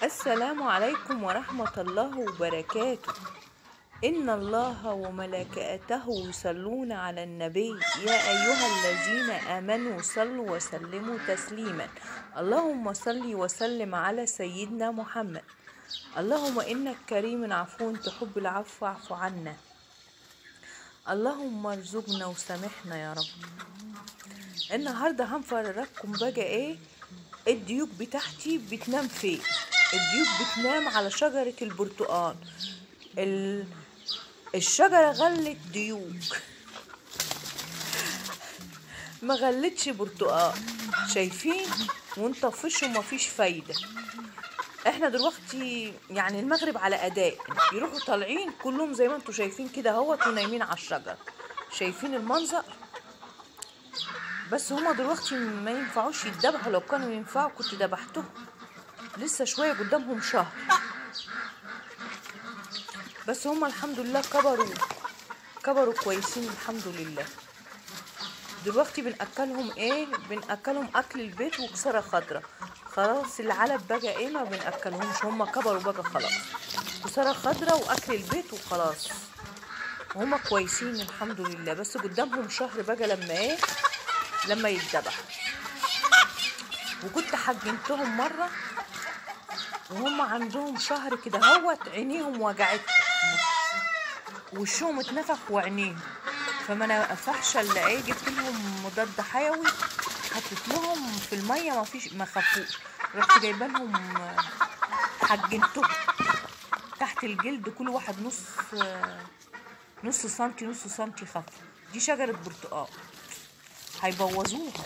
السلام عليكم ورحمة الله وبركاته إن الله وملائكته يصلون على النبي يا أيها الذين آمنوا صلوا وسلموا تسليما اللهم صل وسلم على سيدنا محمد اللهم إنك كريم عفو تحب العفو فاعف عنا اللهم ارزقنا وسامحنا يا رب النهارده هنفرجكم بقى ايه الديوك بتاعتي بتنام فين الديوك بتنام على شجرة البرتقال ال... الشجرة غلت ديوك ما غلتش برتقال شايفين ونطفشه ومفيش فايدة احنا دلوقتي يعني المغرب على اداء يروحوا طالعين كلهم زي ما انتوا شايفين كده اهوت ونايمين على الشجر شايفين المنظر بس هما دلوقتي ما ينفعوش يتذبحوا لو كانوا ينفعوا كنت ذبحتهم لسه شوية قدامهم شهر بس هما الحمد لله كبروا كبروا كويسين الحمد لله دلوقتي بنأكلهم ايه بنأكلهم اكل البيت وكسرة خضرة خلاص العلب بقى ايه ما بنأكلهمش هما كبروا بقى خلاص كسرة خضرة واكل البيت وخلاص هما كويسين الحمد لله بس قدامهم شهر بقى لما ايه لما يتذبحوا وكنت حجمتهم مرة وهم عندهم شهر كده هوت عينيهم وجعتهم وشهم اتنفخ وعينيهم فما نفعش الا ايه جبت لهم مضاد حيوي حطيت لهم في الميه ما فيش ما خافوش رحت جايبه لهم حجنتهم تحت الجلد كل واحد نص نص سنتي نص سنتي خف دي شجره برتقال هيبوظوها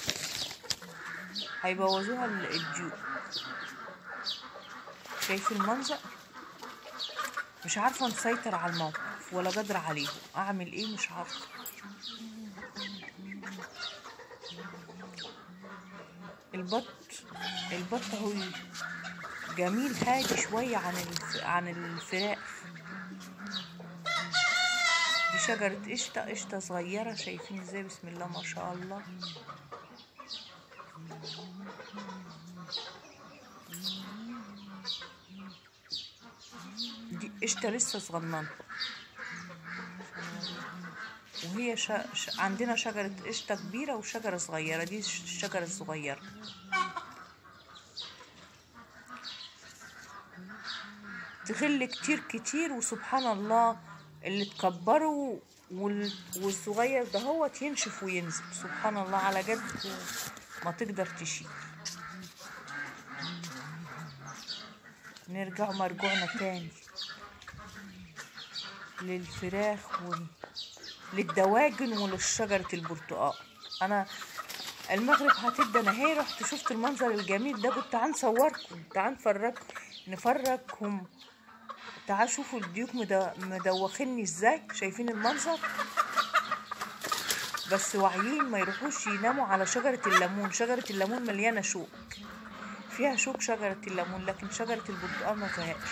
هيبوظوها الديوك شايف المنظر مش عارفة نسيطر على الموقف ولا قادرة عليه أعمل إيه مش عارفة البط البط هو جميل هادي شوية عن الف... عن الفراخ دي شجرة قشطة قشطة صغيرة شايفين ازاي بسم الله ما شاء الله دي قشطة لسه صغننة وهي شا... ش... عندنا شجرة قشطة كبيرة وشجرة صغيرة دي الشجرة الصغيرة تغل كتير كتير وسبحان الله اللي تكبروا وال... والصغير ده هو ينشف وينزل سبحان الله على قد ما تقدر تشيل نرجع مرجوعنا تاني للفراخ وال... للدواجن وللشجرة البرتقال انا المغرب هتبدا انا هي رحت شفت المنظر الجميل ده قلت تعال نصوركم تعال نفرجكم نفرجكم تعال شوفوا الديوك مدوخيني ازاي شايفين المنظر بس واعيين ما يروحوش يناموا على شجرة الليمون شجرة الليمون مليانة شوك فيها شوك شجرة الليمون لكن شجرة البرتقال ما فيهاش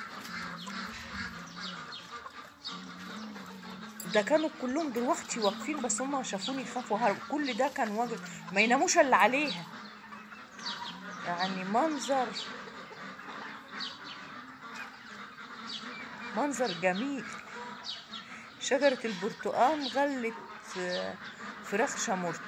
ده كانوا كلهم دلوقتي واقفين بس هما شافوني خافوا هرب كل ده كان واجب ما يناموش الا عليها يعني منظر منظر جميل شجرة البرتقال غلت فراخ شامورت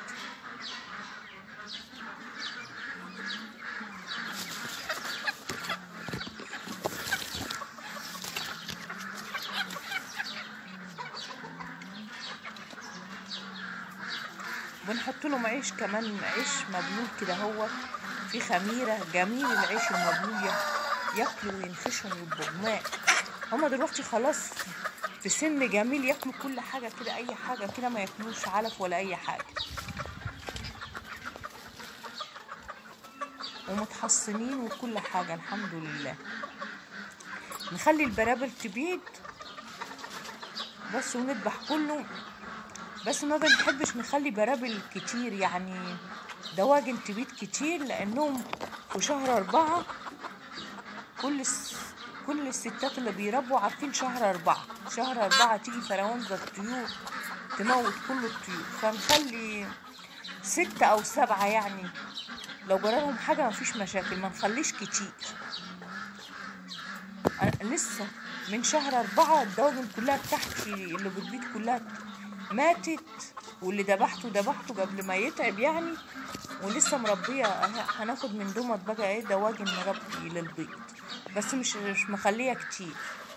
بنحط لهم عيش كمان عيش مبلول كده هو في خميرة جميل العيش المبلول ياكلوا وينفشهم والبغماء هما دلوقتي خلاص في سن جميل ياكلوا كل حاجة كده أي حاجة كده ما ياكلوش علف ولا أي حاجة ومتحصنين وكل حاجة الحمد لله نخلي البرابل تبيض بس ونذبح كله بس ما بنحبش نخلي برابل كتير يعني دواجن تبيض كتير لأنهم في شهر أربعة كل كل الستات اللي بيربوا عارفين شهر أربعة شهر أربعة تيجي فراونزة الطيور تموت كل الطيور فنخلي ستة أو سبعة يعني لو جرالهم حاجة مفيش مشاكل ما نخليش كتير أنا لسه من شهر أربعة الدواجن كلها بتاعتي اللي بتبيض كلها ماتت واللي ذبحته ذبحته قبل ما يتعب يعني ولسه مربية أه- هناخد من دومت بقى ايه دواجن نربي للبيض بس مش مش مخلية كتير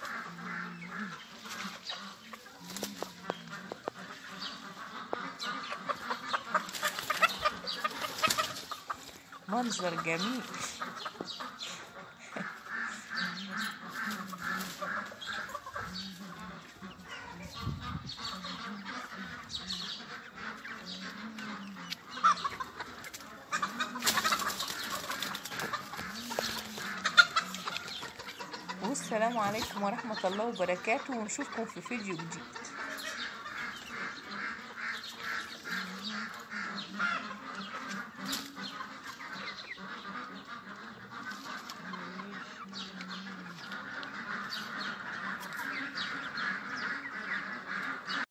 منظر جميل والسلام عليكم ورحمة الله وبركاته ونشوفكم في فيديو جديد